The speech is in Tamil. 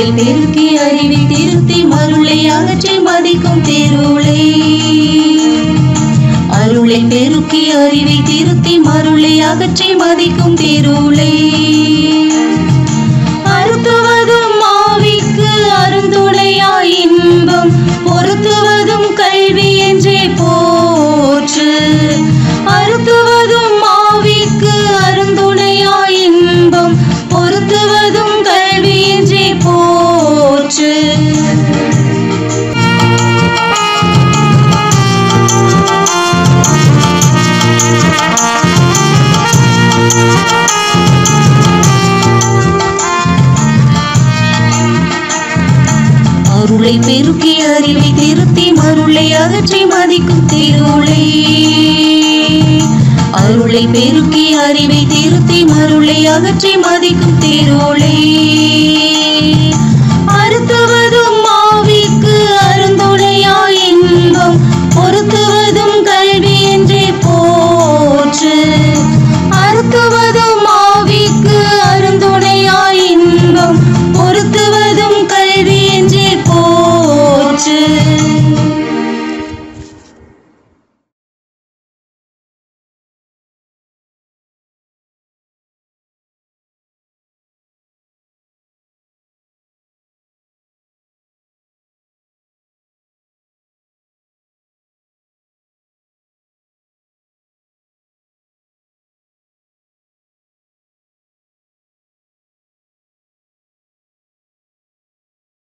அருளை பெருக்கி அறிவை திருத்தி மருளை அகற்றி மதிக்கும் திருளை அருளை பெருக்கி அறிவை திருத்தி மருளை அகற்றி மதிக்கும் திருளை அறுத்துவதும் ஆவிக்கு அருந்துணையாய் இன்பம் பொருத்துவதும் கல்வி என்றே போற்று அறுத்துவதும் ஆவிக்கு அருந்துணையாய் இன்பம் பொருத்துவதும் கல்வி என்றே போற்று அருளை பெருக்கி அறிவை திருத்தி மருளை அகற்றி மதிக்கும் திருளை அருளை பெருக்கி அறிவை திருத்தி மருளை அகற்றி மதிக்கும் திருளை அறுத்துவதும் ஆவிக்கு அருந்துணையாய் இன்பம் பொருத்துவதும் கல்வி என்றே போற்று அறுத்துவதும்